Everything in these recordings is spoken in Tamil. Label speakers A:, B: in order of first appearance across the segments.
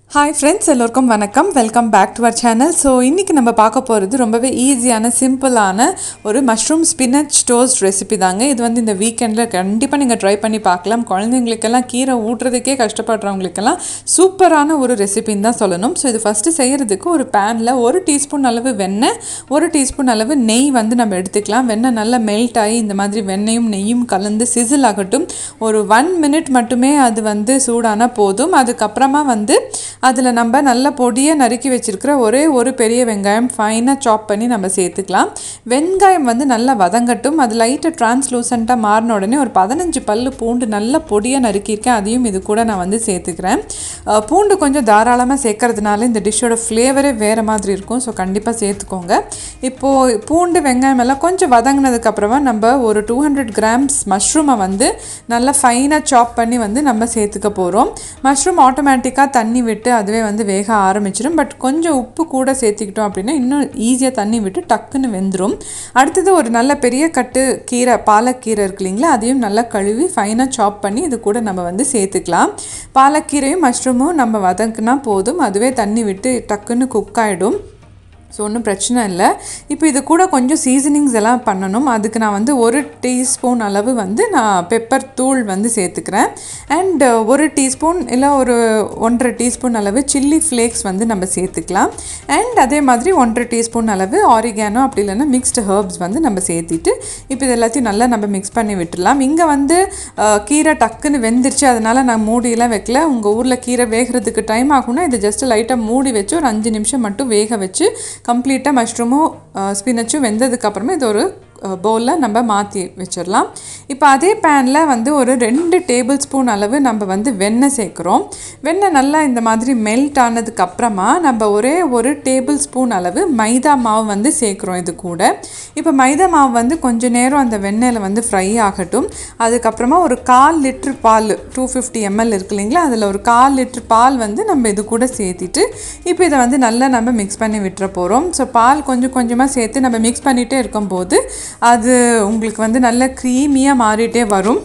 A: ஹாய் ஃப்ரெண்ட்ஸ் எல்லோருக்கும் வணக்கம் welcome back to our channel so இன்றைக்கி நம்ம பார்க்க போகிறது ரொம்பவே ஈஸியான சிம்பிளான ஒரு மஷ்ரூம் ஸ்பினச் டோஸ்ட் ரெசிபி தாங்க இது வந்து இந்த வீக்கெண்டில் கண்டிப்பாக நீங்கள் ட்ரை பண்ணி பார்க்கலாம் குழந்தைங்களுக்கெல்லாம் கீரை ஊட்டுறதுக்கே கஷ்டப்படுறவங்களுக்கெல்லாம் சூப்பரான ஒரு ரெசிபின்னு தான் சொல்லணும் ஸோ இது ஃபஸ்ட்டு செய்கிறதுக்கு ஒரு பேனில் ஒரு டீஸ்பூன் அளவு வெண்ணெய் ஒரு டீஸ்பூன் அளவு நெய் வந்து நம்ம எடுத்துக்கலாம் வெண்ணெய் நல்லா மெல்ட் ஆகி இந்த மாதிரி வெண்ணெயும் நெய்யும் கலந்து சிசில் ஆகட்டும் ஒரு ஒன் மினிட் மட்டுமே அது வந்து சூடானா போதும் அதுக்கப்புறமா வந்து அதில் நம்ம நல்ல பொடியை நறுக்கி வச்சிருக்கிற ஒரே ஒரு பெரிய வெங்காயம் ஃபைனாக சாப் பண்ணி நம்ம சேர்த்துக்கலாம் வெங்காயம் வந்து நல்லா வதங்கட்டும் அது லைட்டாக டிரான்ஸ்லூசண்ட்டாக மாறின உடனே ஒரு பதினஞ்சு பல்லு பூண்டு நல்ல பொடியாக நறுக்கியிருக்கேன் அதையும் இது கூட நான் வந்து சேர்த்துக்கிறேன் அஹ் பூண்டு கொஞ்சம் தாராளமாக சேர்க்கறதுனால இந்த டிஷ்ஷோட ஃப்ளேவரே வேறு மாதிரி இருக்கும் ஸோ கண்டிப்பாக சேர்த்துக்கோங்க இப்போது பூண்டு வெங்காயம் எல்லாம் கொஞ்சம் வதங்கினதுக்கப்புறமா நம்ம ஒரு டூ ஹண்ட்ரட் கிராம்ஸ் மஷ்ரூமை வந்து நல்லா ஃபைனாக சாப் பண்ணி வந்து நம்ம சேர்த்துக்க போகிறோம் மஷ்ரூம் ஆட்டோமேட்டிக்காக தண்ணி விட்டு அதுவே வந்து வேக ஆரம்பிச்சிடும் பட் கொஞ்சம் உப்பு கூட சேர்த்துக்கிட்டோம் அப்படின்னா இன்னும் ஈஸியாக தண்ணி விட்டு டக்குன்னு வெந்துடும் அடுத்தது ஒரு நல்ல பெரிய கட்டு கீரை பாலக்கீரை இருக்கு இல்லைங்களா அதையும் நல்லா கழுவி ஃபைனாக சாப் பண்ணி இது கூட நம்ம வந்து சேர்த்துக்கலாம் பாலக்கீரையும் மஷ்ரூமும் நம்ம வதக்குனா போதும் அதுவே தண்ணி விட்டு டக்குன்னு குக் ஆகிடும் ஸோ ஒன்றும் பிரச்சனை இல்லை இப்போ இது கூட கொஞ்சம் சீசனிங்ஸ் எல்லாம் பண்ணணும் அதுக்கு நான் வந்து ஒரு டீஸ்பூன் அளவு வந்து நான் பெப்பர் தூள் வந்து சேர்த்துக்கிறேன் அண்ட் ஒரு டீஸ்பூன் இல்லை ஒரு ஒன்றரை டீஸ்பூன் அளவு சில்லி ஃப்ளேக்ஸ் வந்து நம்ம சேர்த்துக்கலாம் அண்ட் அதே மாதிரி ஒன்றரை டீஸ்பூன் அளவு ஆரிகானோ அப்படி இல்லைன்னா மிக்ஸ்டு ஹர்ப்ஸ் வந்து நம்ம சேர்த்திட்டு இப்போ இது எல்லாத்தையும் நல்லா நம்ம மிக்ஸ் பண்ணி விட்டுடலாம் இங்கே வந்து அஹ், கீரை டக்குன்னு வெந்துருச்சு அதனால் நான் மூடியெல்லாம் வைக்கல உங்கள் ஊரில் கீரை வேகிறதுக்கு டைம் ஆகும்னா இது ஜஸ்ட் லைட்டாக மூடி வச்சு ஒரு அஞ்சு நிமிஷம் மட்டும் வேக வச்சு கம்ப்ளீட்டாக மஷ்ரூமும் ஸ்பினச்சும் வெந்ததுக்கப்புறமா இது ஒரு பவுலில் நம்ம மாற்றி வச்சிடலாம் இப்போ அதே பேனில் வந்து ஒரு ரெண்டு டேபிள் ஸ்பூன் அளவு நம்ம வந்து வெண்ணெய் சேர்க்குறோம் வெண்ணெய் நல்லா இந்த மாதிரி மெல்ட் ஆனதுக்கப்புறமா நம்ம ஒரே ஒரு டேபிள் ஸ்பூன் அளவு மைதா மாவு வந்து சேர்க்குறோம் இது கூட இப்போ மைதா மாவு வந்து கொஞ்ச நேரம் அந்த வெண்ணெயில் வந்து ஃப்ரை ஆகட்டும் அதுக்கப்புறமா ஒரு கால் லிட்ரு பால் டூ ஃபிஃப்டி எம்எல் இருக்கு இல்லைங்களா அதில் ஒரு கால் லிட்ரு பால் வந்து நம்ம இது கூட சேர்த்திட்டு இப்போ இதை வந்து நல்லா நம்ம மிக்ஸ் பண்ணி விட்டுற போகிறோம் ஸோ பால் கொஞ்சம் கொஞ்சமாக சேர்த்து நம்ம மிக்ஸ் பண்ணிகிட்டே இருக்கும்போது அது உங்களுக்கு வந்து நல்ல க்ரீமியாக மாறிட்டே வரும்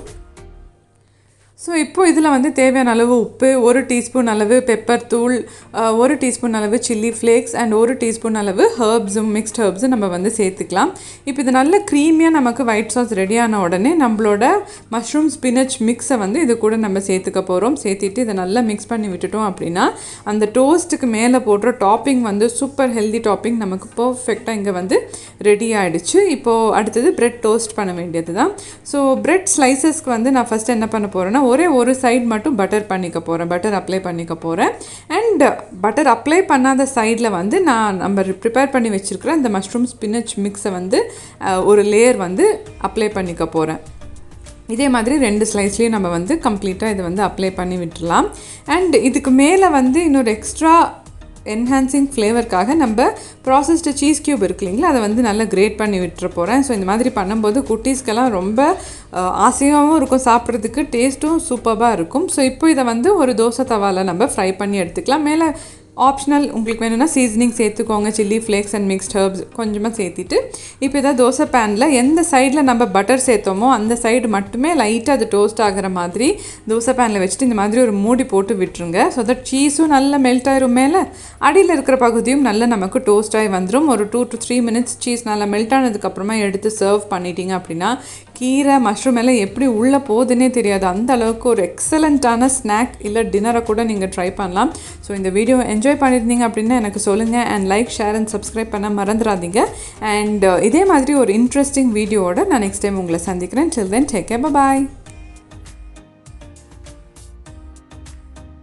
A: ஸோ இப்போ இதில் வந்து தேவையான அளவு உப்பு ஒரு டீஸ்பூன் அளவு பெப்பர் தூள் அஹ், ஒரு டீஸ்பூன் அளவு சில்லி ஃப்ளேக்ஸ் அண்ட் ஒரு டீஸ்பூன் அளவு ஹர்ப்ஸும் மிக்ஸ்ட் ஹர்ப்ஸும் நம்ம வந்து சேர்த்துக்கலாம் இப்போ இது நல்ல க்ரீமியாக நமக்கு ஒயிட் சாஸ் ரெடியான உடனே நம்மளோட மஷ்ரூம் ஸ்பினச் மிக்ஸை வந்து இது கூட நம்ம சேர்த்துக்க போகிறோம் சேர்த்திட்டு இதை நல்லா மிக்ஸ் பண்ணி விட்டுட்டோம் அப்படின்னா அந்த டோஸ்ட்டுக்கு மேலே போடுற டாப்பிங் வந்து சூப்பர் ஹெல்தி டாப்பிங் நமக்கு பர்ஃபெக்டாக இங்கே வந்து ரெடி ஆகிடுச்சு இப்போது அடுத்தது பிரெட் டோஸ்ட் பண்ண வேண்டியது தான் ஸோ பிரெட் ஸ்லைசஸ்க்கு வந்து நான் ஃபஸ்ட்டு என்ன பண்ண போகிறேன்னா ஒரே ஒரு சைடு மட்டும் பட்டர் பண்ணிக்க போகிறேன் பட்டர் அப்ளை பண்ணிக்க போகிறேன் அண்ட் பட்டர் அப்ளை பண்ணாத சைடில் வந்து நான் நம்ம ப்ரிப்பேர் பண்ணி வச்சுருக்கிற இந்த மஷ்ரூம் ஸ்பினச் மிக்ஸை வந்து அஹ், ஒரு லேயர் வந்து அப்ளை பண்ணிக்க போகிறேன் இதே மாதிரி ரெண்டு ஸ்லைஸ்லேயும் நம்ம வந்து கம்ப்ளீட்டாக இதை வந்து அப்ளை பண்ணி விட்டுறலாம் அண்ட் இதுக்கு மேலே வந்து இன்னொரு எக்ஸ்ட்ரா என்ஹான்சிங் ஃப்ளேவருக்காக நம்ம ப்ராசஸ்டு சீஸ் க்யூப் இருக்கு இல்லைங்களா அதை வந்து நல்லா கிரேட் பண்ணி விட்டுற போகிறேன் ஸோ இந்த மாதிரி பண்ணும்போது குட்டீஸ்க்கெல்லாம் ரொம்ப அஹ், ஆசையாகவும் இருக்கும் சாப்பிட்றதுக்கு டேஸ்ட்டும் சூப்பராக இருக்கும் ஸோ இப்போ இதை வந்து ஒரு தோசை தவாவில் நம்ம ஃப்ரை பண்ணி எடுத்துக்கலாம் மேலே ஆப்ஷனல் உங்களுக்கு வேணும்னா சீசனிங் சேர்த்துக்கோங்க chilli flakes and mixed herbs கொஞ்சமாக சேர்த்திட்டு இப்போ இதை தோசை பேனில் எந்த சைடில் நம்ம பட்டர் சேர்த்தோமோ அந்த சைடு மட்டுமே லைட்டாக அது டோஸ்ட் ஆகிற மாதிரி தோசை பேனில் வச்சுட்டு இந்த மாதிரி ஒரு மூடி போட்டு விட்டுருங்க ஸோ தட் சீஸும் நல்லா மெல்ட் ஆயிரும் மேலே அடியில் இருக்கிற பகுதியும் நல்லா நமக்கு டோஸ்ட் ஆகி வந்துடும் ஒரு two to three minutes cheese நல்லா மெல்ட் ஆனதுக்கப்புறமா எடுத்து சர்வ் பண்ணிட்டீங்க அப்படின்னா கீரை மஷ்ரூம் எல்லாம் எப்படி உள்ளே போகுதுன்னே தெரியாது அந்த அளவுக்கு ஒரு எக்ஸலண்ட்டான ஸ்நாக் இல்லை டின்னரை கூட நீங்கள் ட்ரை பண்ணலாம் ஸோ இந்த வீடியோ என்ஜாய் பண்ணியிருந்தீங்க அப்படின்னா எனக்கு சொல்லுங்கள் and like share and subscribe பண்ண மறந்துடாதீங்க அண்ட் இதே மாதிரி ஒரு இன்ட்ரெஸ்டிங் வீடியோவோட நான் நெக்ஸ்ட் டைம் உங்களை சந்திக்கிறேன் டில் தென் டேக் பாய்